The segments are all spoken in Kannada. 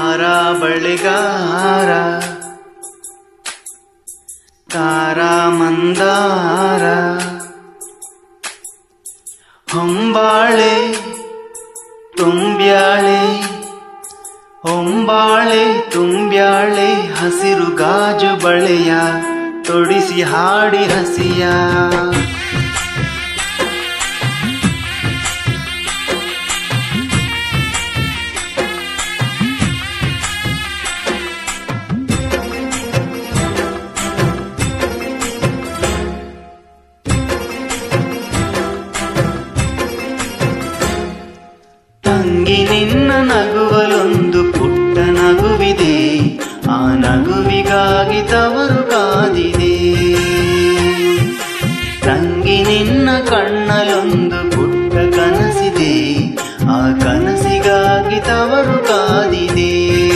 ಹಾರ ಬಳಿಗಾರ ತಾರ ಮಂದಾರ ಹೊಂಬಾಳೆ ತುಂಬ್ಯಾಳೆ ಹೊಂಬಾಳೆ ತುಂಬ್ಯಾಳೆ ಹಸಿರು ಗಾಜು ಬಳೆಯ ತೊಡಿಸಿ ಹಾಡಿ ಹಸಿಯ ತಂಗಿ ನಿನ್ನ ನಗುವಲೊಂದು ಪುಟ್ಟ ನಗುವಿದೆ ಆ ನಗುವಿಗಾಗಿ ತವರು ಕಾದಿದೆ ತಂಗಿ ನಿನ್ನ ಕಣ್ಣಲೊಂದು ಪುಟ್ಟ ಕನಸಿದೆ ಆ ಕನಸಿಗಾಗಿ ತವರು ಕಾದಿದೆ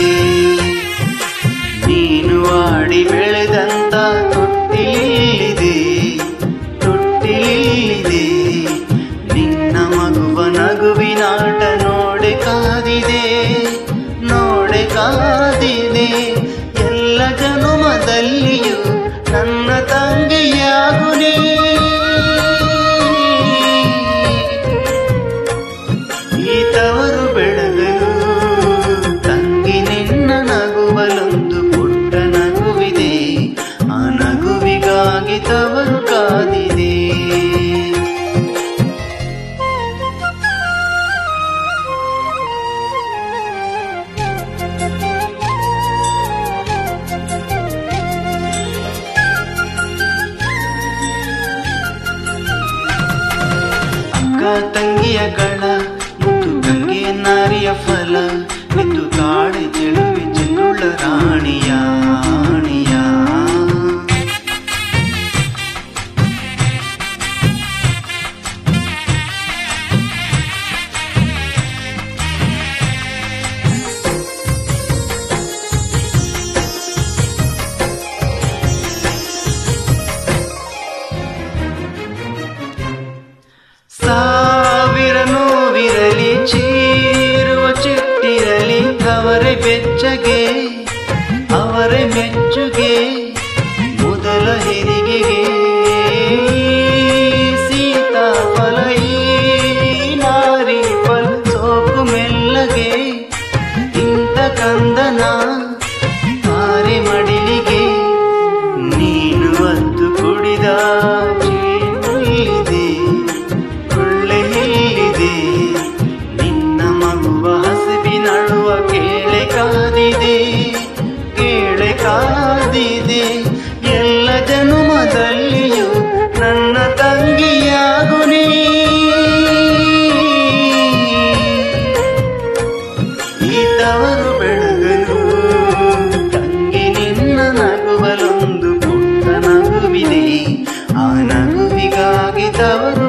ನೀನು ಆಡಿ ಬೆಳೆದಂತ ತೊಟ್ಟಿಲಿದೆ ತೊಟ್ಟಿಲಿದೆ ನಿನ್ನ ಮಗುವ ನಗುವಿನಾಟ ನೋಡೆ ಕಾದಿದೆ ನೋಡೆ ಕಾದಿದೆ ಎಲ್ಲ ಜನುಮದಲ್ಲಿಯೂ ನನ್ನ ತಂಗಿಯಾಗು ನೀ ಈ ತವರು ಬೆಳಗಲು ತಂಗಿ ನಿನ್ನ ನಗುವಲೊಂದು ಪುಟ್ಟ ನಗುವಿದೆ ಆ ನಗುವಿಗಾಗಿ ತವರು ಕಾದಿದೆ ಅಕ್ಕ ತಂಗಿಯ ಗಳ ಮುತ್ತು ಗಂಗೆ ನಾರಿಯ ಫಲ ಮಿತ್ತು ತಾಳೆ ಚೆಲುವೆ ಚೆನ್ನುಳ್ಳ ರಾಣಿಯ ರಾಣಿಯ ಸಾವಿರ ನೋವಿರಲಿ ಚೀರುವ ಚಿಟ್ಟಿರಲಿ ಅವರೇ ಬೆಚ್ಚಗೆ ಅವರೇ ಮೆಚ್ಚುಗೆ ಮೊದಲ ಹೆರಿಗೆಗೆ ಸೀತಾಫಲ ಈ ನಾರಿ ಫಲ ಸೋಕು ಮೆಲ್ಲಗೆ ಇಂಥ ಕಂದನ ತಾರೆ ಮಡಿಲಿಗೆ ನೀನು ಅದ್ದು ಕುಡಿದ ಜೇನುಲ್ಲಿದೆ ಒಳ್ಳೆ ಎಲ್ಲಿದೆ ನಿನ್ನ ಮಗುವ ಹಸಿಬಿನಳುವ ಕೇಳೆ ಕಾದಿದೆ ಕೇಳೆ ಕಾದಿದೆ ಎಲ್ಲ ಜನುಮದಲ್ಲಿಯೂ ನನ್ನ ತಂಗಿಯಾಗು ನೀ ಈ ತವರು ಬೆಳಗಲು ತಂಗಿ ನಿನ್ನ ನಗುವಲೊಂದು ಪುಟ್ಟ ನಗುವಿದೆ ಆ ನಗುವಿಗಾಗಿ ತವರು